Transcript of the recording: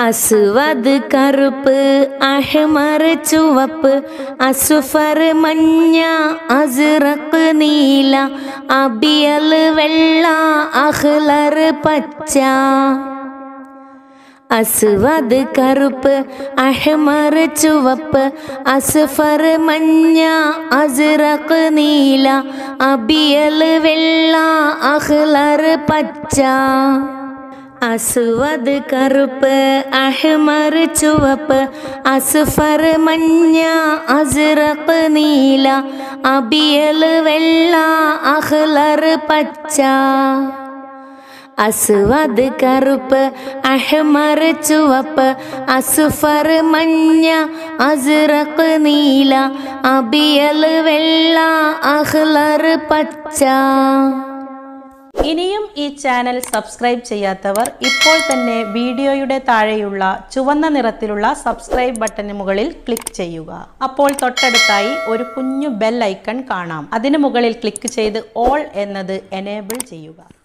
അസ്വദ് കറുപ്പ് അഹ്മർ ചുവപ്പ് അസുഫർ മഞ്ഞ അസ്റഖ് നീല അബിയൽ വെള്ള അഹ്ലർ പച്ച അസ്വദ് കറുപ്പ് അഹ്മർ ചുവപ്പ് അസ്ഫർ മഞ്ഞ അസ്റഖ് നീല അബിയൽ വെള്ള അഹ്ലർ പച്ച അസ്വദ് കറുപ്പ് അഹ്മർ ചുവപ്പ് അസ്ഫർ മഞ്ഞ അസ്റഖ് നീല അബിയൽ വെള്ള അഹ്ലർ പച്ച അസ്വദ് കറുപ്പ് അഹ്മർ ചുവപ്പ് അസ്ഫർ മഞ്ഞ അസ്റഖ് നീല അബിയൽ വെള്ള അഹ്ലർ പച്ച ഇനിയും ഈ ചാനൽ സബ്സ്ക്രൈബ് ചെയ്യാത്തവർ ഇപ്പോൾ തന്നെ വീഡിയോയുടെ താഴെയുള്ള ചുവന്ന നിറത്തിലുള്ള സബ്സ്ക്രൈബ് ബട്ടന് മുകളിൽ ക്ലിക്ക് ചെയ്യുക അപ്പോൾ തൊട്ടടുത്തായി ഒരു കുഞ്ഞു ബെൽ ഐക്കൺ കാണാം അതിനു മുകളിൽ ക്ലിക്ക് ചെയ്ത് ഓൾ എന്നത് എനേബിൾ ചെയ്യുക